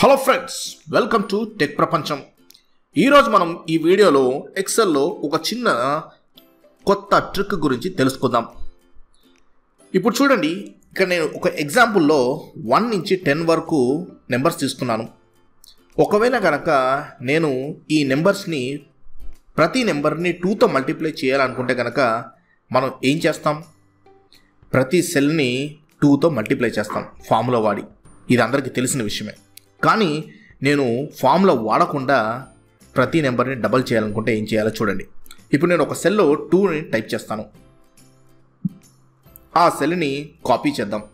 hello friends welcome to tech ప్రపంచం ఈరోజు మనం ఈ వీడియోలో ఎక్సెల్లో ఒక చిన్న కొత్త ట్రిక్ గురించి తెలుసుకుందాం ఇప్పుడు చూడండి ఇక్కడ నేను ఒక ఎగ్జాంపుల్లో వన్ నుంచి టెన్ వరకు నెంబర్స్ తీసుకున్నాను ఒకవేళ కనుక నేను ఈ నెంబర్స్ని ప్రతి నెంబర్ని టూతో మల్టిప్లై చేయాలనుకుంటే కనుక మనం ఏం చేస్తాం ప్రతి సెల్ని టూతో మల్టిప్లై చేస్తాం ఫామ్లో వాడి ఇది అందరికీ తెలిసిన విషయమే కానీ నేను ఫామ్లో వాడకుండా ప్రతి నెంబర్ని డబల్ చేయాలనుకుంటే ఏం చేయాలో చూడండి ఇప్పుడు నేను ఒక సెల్లో టూని టైప్ చేస్తాను ఆ సెల్ని కాపీ చేద్దాం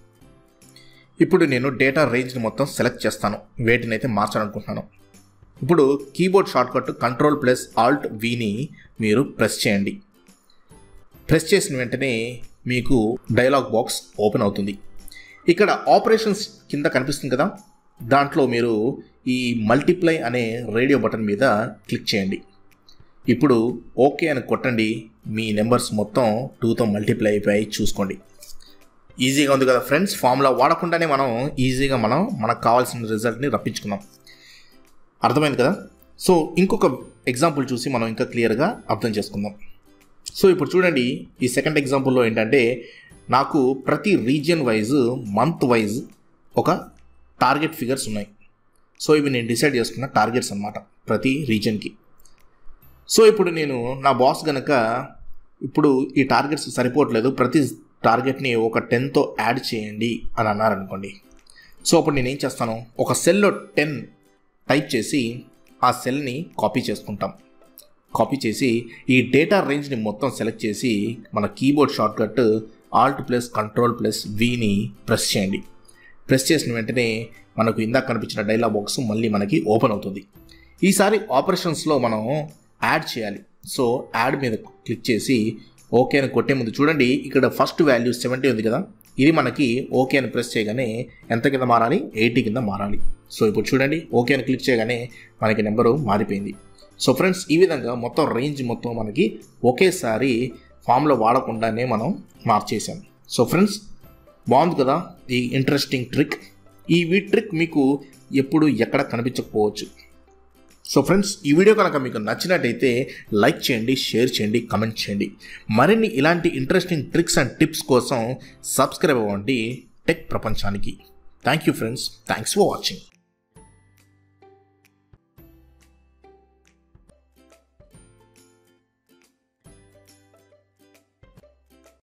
ఇప్పుడు నేను డేటా రేంజ్ని మొత్తం సెలెక్ట్ చేస్తాను వేటిని అయితే మార్చాలనుకుంటున్నాను ఇప్పుడు keyboard shortcut control plus alt వీని మీరు ప్రెస్ చేయండి ప్రెస్ చేసిన వెంటనే మీకు డైలాగ్ బాక్స్ ఓపెన్ అవుతుంది ఇక్కడ ఆపరేషన్స్ కింద కనిపిస్తుంది కదా దాంట్లో మీరు ఈ మల్టిప్లై అనే రేడియో బటన్ మీద క్లిక్ చేయండి ఇప్పుడు ఓకే అని కొట్టండి మీ నెంబర్స్ మొత్తం టూతో మల్టిప్లై అయిపోయి చూసుకోండి ఈజీగా ఉంది కదా ఫ్రెండ్స్ ఫార్ములా వాడకుండానే మనం ఈజీగా మనం మనకు కావాల్సిన రిజల్ట్ని రప్పించుకున్నాం అర్థమైంది కదా సో ఇంకొక ఎగ్జాంపుల్ చూసి మనం ఇంకా క్లియర్గా అర్థం చేసుకుందాం సో ఇప్పుడు చూడండి ఈ సెకండ్ ఎగ్జాంపుల్లో ఏంటంటే నాకు ప్రతి రీజియన్ వైజ్ మంత్ వైజ్ ఒక టార్గెట్ ఫిగర్స్ ఉన్నాయి సో ఇవి నేను డిసైడ్ చేసుకున్న టార్గెట్స్ అనమాట ప్రతి రీజియన్కి సో ఇప్పుడు నేను నా బాస్ గనక ఇప్పుడు ఈ టార్గెట్స్ సరిపోవట్లేదు ప్రతి టార్గెట్ని ఒక టెన్తో యాడ్ చేయండి అని అన్నారనుకోండి సో అప్పుడు నేను ఏం చేస్తాను ఒక సెల్లో టెన్ టైప్ చేసి ఆ సెల్ని కాపీ చేసుకుంటాం కాపీ చేసి ఈ డేటా రేంజ్ని మొత్తం సెలెక్ట్ చేసి మన keyboard shortcut alt plus control plus వీని ప్రెస్ చేయండి ప్రెస్ చేసిన వెంటనే మనకు ఇందాక కనిపించిన డైలాగ్ బాక్స్ మళ్ళీ మనకి ఓపెన్ అవుతుంది ఈసారి ఆపరేషన్స్లో మనం యాడ్ చేయాలి సో యాడ్ మీద క్లిక్ చేసి ఓకే అని కొట్టే ముందు చూడండి ఇక్కడ ఫస్ట్ వాల్యూ సెవెంటీ ఉంది కదా ఇది మనకి ఓకే అని ప్రెస్ చేయగానే ఎంత కింద మారాలి ఎయిటీ కింద మారాలి సో ఇప్పుడు చూడండి ఓకే అని క్లిక్ చేయగానే మనకి నెంబరు మారిపోయింది సో ఫ్రెండ్స్ ఈ విధంగా మొత్తం రేంజ్ మొత్తం మనకి ఒకేసారి ఫామ్లో వాడకుండానే మనం మార్చేసాం సో ఫ్రెండ్స్ బాగుంది కదా ఈ ఇంట్రెస్టింగ్ ట్రిక్ ఈ వీ ట్రిక్ మీకు ఎప్పుడు ఎక్కడ కనిపించకపోవచ్చు సో ఫ్రెండ్స్ ఈ వీడియో కనుక మీకు నచ్చినట్టయితే లైక్ చేయండి షేర్ చేయండి కమెంట్ చేయండి మరిన్ని ఇలాంటి ఇంట్రెస్టింగ్ ట్రిక్స్ అండ్ టిప్స్ కోసం సబ్స్క్రైబ్ అవ్వండి టెక్ ప్రపంచానికి thank you friends thanks for watching